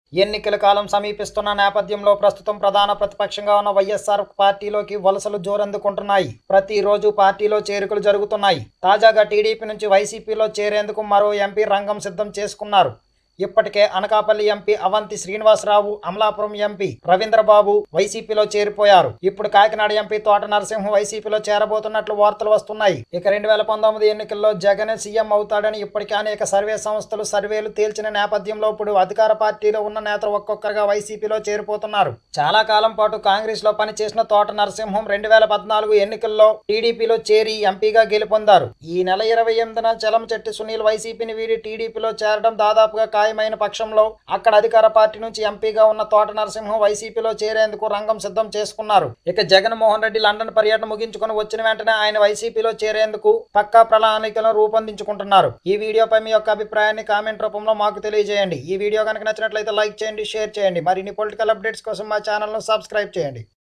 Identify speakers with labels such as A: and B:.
A: ఎన్నికల కాలం సమీపిస్తున్న నేపథ్యంలో ప్రస్తుతం ప్రధాన ప్రతిపక్షంగా ఉన్న వైఎస్ఆర్ పార్టీలోకి వలసలు జోరందుకుంటున్నాయి ప్రతిరోజు పార్టీలో చేరికలు జరుగుతున్నాయి తాజాగా టీడీపీ నుంచి వైసీపీలో చేరేందుకు మరో ఎంపీ రంగం సిద్ధం చేసుకున్నారు ఇప్పటికే అనకాపల్లి ఎంపీ అవంతి శ్రీనివాసరావు అమలాపురం ఎంపీ రవీంద్రబాబు వైసీపీలో చేరిపోయారు ఇప్పుడు కాకినాడ ఎంపీ తోట నరసింహం వైసీపీలో చేరబోతున్నట్లు వార్తలు వస్తున్నాయి ఇక రెండు వేల పంతొమ్మిది ఎన్నికల్లో జగన్ సీఎం అవుతాడని ఇప్పటికే అనేక సర్వే సంస్థలు సర్వేలు తేల్చిన నేపథ్యంలో ఇప్పుడు అధికార పార్టీలో ఉన్న నేతలు ఒక్కొక్కరుగా వైసీపీలో చేరిపోతున్నారు చాలా కాలం పాటు కాంగ్రెస్ లో పనిచేసిన తోట నరసింహం రెండు వేల పద్నాలుగు ఎన్నికల్లో టీడీపీలో చేరి ఎంపీగా గెలుపొందారు ఈ నెల ఇరవై ఎనిమిదిన చలంచెట్టి సునీల్ వైసీపీని వీడి టీడీపీలో చేరడం దాదాపుగా ఖాయమైన పక్షంలో అక్కడ అధికార పార్టీ నుంచి ఎంపీగా ఉన్న తోట నరసింహం వైసీపీలో చేరేందుకు రంగం సిద్ధం చేసుకున్నారు ఇక జగన్మోహన్ రెడ్డి లండన్ పర్యటన ముగించుకొని వచ్చిన వెంటనే ఆయన వైసీపీలో చేరేందుకు పక్కా ప్రణాళికలను రూపొందించుకుంటున్నారు ఈ వీడియోపై మీ యొక్క అభిప్రాయాన్ని కామెంట్ రూపంలో మాకు తెలియజేయండి ఈ వీడియో కనుక నచ్చినట్లయితే లైక్ చేయండి షేర్ చేయండి మరిన్ని పొలిటికల్ అప్డేట్స్ కోసం మా ఛానల్ను సబ్స్క్రైబ్ చేయండి